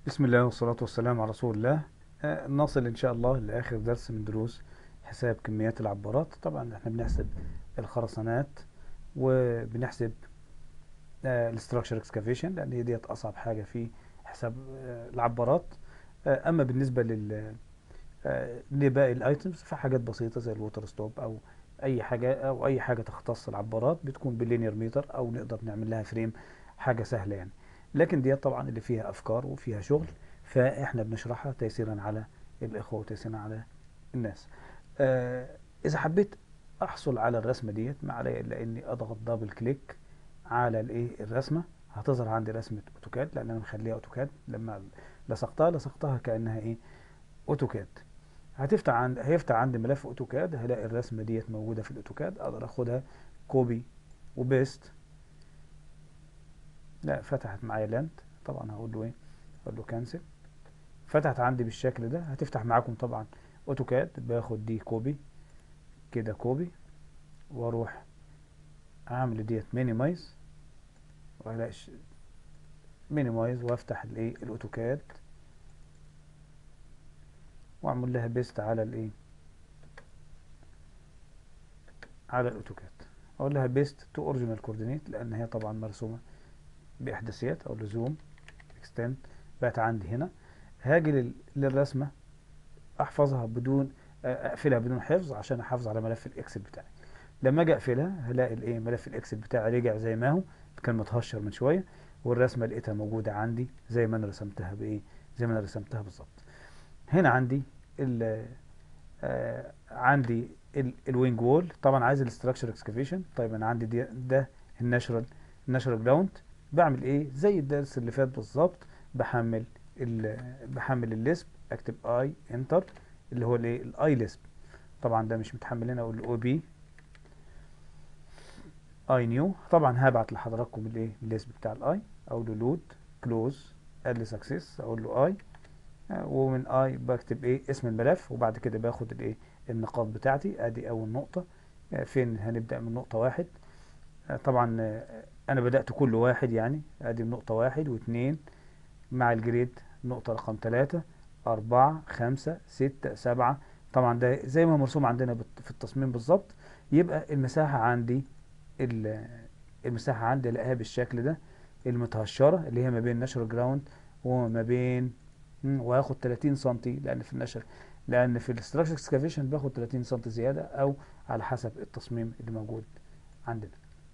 بسم الله والصلاة والسلام على رسول الله آه، نصل إن شاء الله لآخر درس من دروس حساب كميات العبارات طبعا احنا بنحسب الخرسانات وبنحسب الاستراكشر اكسكافيشن لأن هي ديت أصعب حاجة في حساب آه، العبارات آه، أما بالنسبة لل آه، لباقي الايتمز فحاجات بسيطة زي الووتر ستوب أو أي حاجة أو أي حاجة تختص العبارات بتكون باللينير ميتر أو نقدر نعمل لها فريم حاجة سهلة يعني لكن ديت طبعا اللي فيها أفكار وفيها شغل فإحنا بنشرحها تيسيرا على الإخوة وتيسيرا على الناس آه إذا حبيت أحصل على الرسمة ديت ما علي إلا إني أضغط دبل كليك على الإيه الرسمة هتظهر عندي رسمة أوتوكاد لأن أنا مخليها أوتوكاد لما لصقتها لصقتها كأنها إيه أوتوكاد هتفتح عند هيفتح عندي ملف أوتوكاد هلاقي الرسمة ديت موجودة في الأوتوكاد أقدر أخدها كوبي وبيست لا فتحت معايا لاند طبعا هقول له ايه هقول له كانسل فتحت عندي بالشكل ده هتفتح معاكم طبعا اوتوكاد باخد دي كوبي كده كوبي واروح اعمل ديت مينيمايز والاقي مينيمايز وافتح الايه الاوتوكاد واعمل لها بيست على الايه على الاوتوكاد اقول لها بيست تو اوريجينال كوردينيت لان هي طبعا مرسومه باحداثيات او لزوم اكستند بقت عندي هنا هاجي لل- للرسمه احفظها بدون اقفلها بدون حفظ عشان احافظ على ملف الاكسل بتاعي لما اجي اقفلها هلاقي الايه ملف الاكسل بتاعي رجع زي ما هو كان متهشر من شويه والرسمه لقيتها موجوده عندي زي ما انا رسمتها بايه زي ما انا رسمتها بالظبط هنا عندي ال آه عندي الوينج وول طبعا عايز الاستراكشر اكسكافيشن طيب انا عندي دي ده الناشرال الناشرال جراوند بعمل ايه زي الدرس اللي فات بالظبط بحمل ال بحمل الليسب اكتب اي انتر اللي هو الايه الاي ليسب طبعا ده مش متحمل هنا اقول له او بي اي نيو طبعا هبعت لحضراتكم الايه الليسب بتاع الاي اقول له لود كلوز قال لي سكسس اقول له اي ومن اي بكتب ايه اسم الملف وبعد كده باخد الايه النقاط بتاعتي ادي اول نقطة آه، فين هنبدأ من نقطة واحد آه، طبعا آه، انا بدأت كل واحد يعني ادي النقطة واحد واثنين مع الجريد نقطة رقم ثلاثة أربعة خمسة ستة سبعة طبعا ده زي ما هو مرسوم عندنا بت- في التصميم بالظبط يبقى المساحة عندي ال- المساحة عندي الاقيها بالشكل ده المتهشرة اللي هي ما بين نشر جراوند وما بين مم، وهاخد 30 سنتي لأن في النشر لأن في الاستراكشر اكسكافيشن باخد 30 سنتي زيادة أو على حسب التصميم اللي موجود عندنا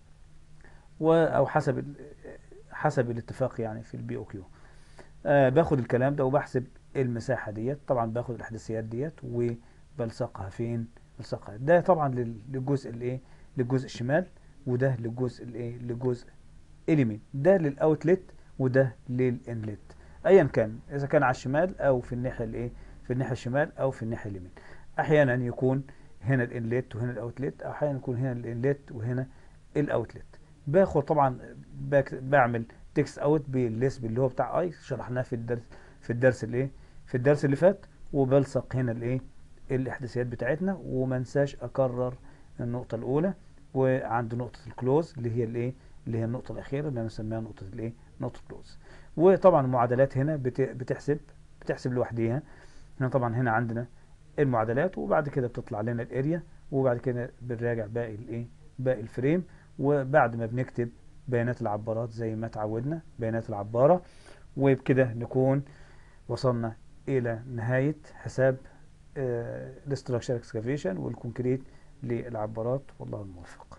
و أو حسب ال- حسب الاتفاق يعني في البي او كيو آه باخد الكلام ده وبحسب المساحة ديت طبعا باخد الإحداثيات ديت وبلصقها فين بلصقها ده طبعا لل- للجزء الايه للجزء الشمال وده للجزء الايه للجزء اليمين ده للاوتلت وده للانلت ايا كان اذا كان على الشمال او في الناحيه الايه في الناحيه الشمال او في الناحيه اليمين احيانا يكون هنا الانلت وهنا الاوتلت احيانا يكون هنا الانلت وهنا الاوتلت باخد طبعا باك- بعمل تكست اوت بالليسب اللي هو بتاع اي شرحناه في الدرس في الدرس الايه في الدرس اللي فات وبلصق هنا الايه الاحداثيات بتاعتنا وما انساش اكرر النقطه الاولى وعند نقطه الكلوز اللي هي الايه اللي هي النقطه الاخيره اللي انا مسميها نقطه الايه نقطه كلوز وطبعا المعادلات هنا بت- بتحسب بتحسب لوحديها هنا طبعا هنا عندنا المعادلات وبعد كده بتطلع لنا الاريا وبعد كده بنراجع باقي الايه باقي الفريم وبعد ما بنكتب بيانات العبارات زي ما اتعودنا بيانات العبارة وبكده نكون وصلنا إلى نهاية حساب الاستراكشر اكسكافيشن والكونكريت للعبارات والله الموفق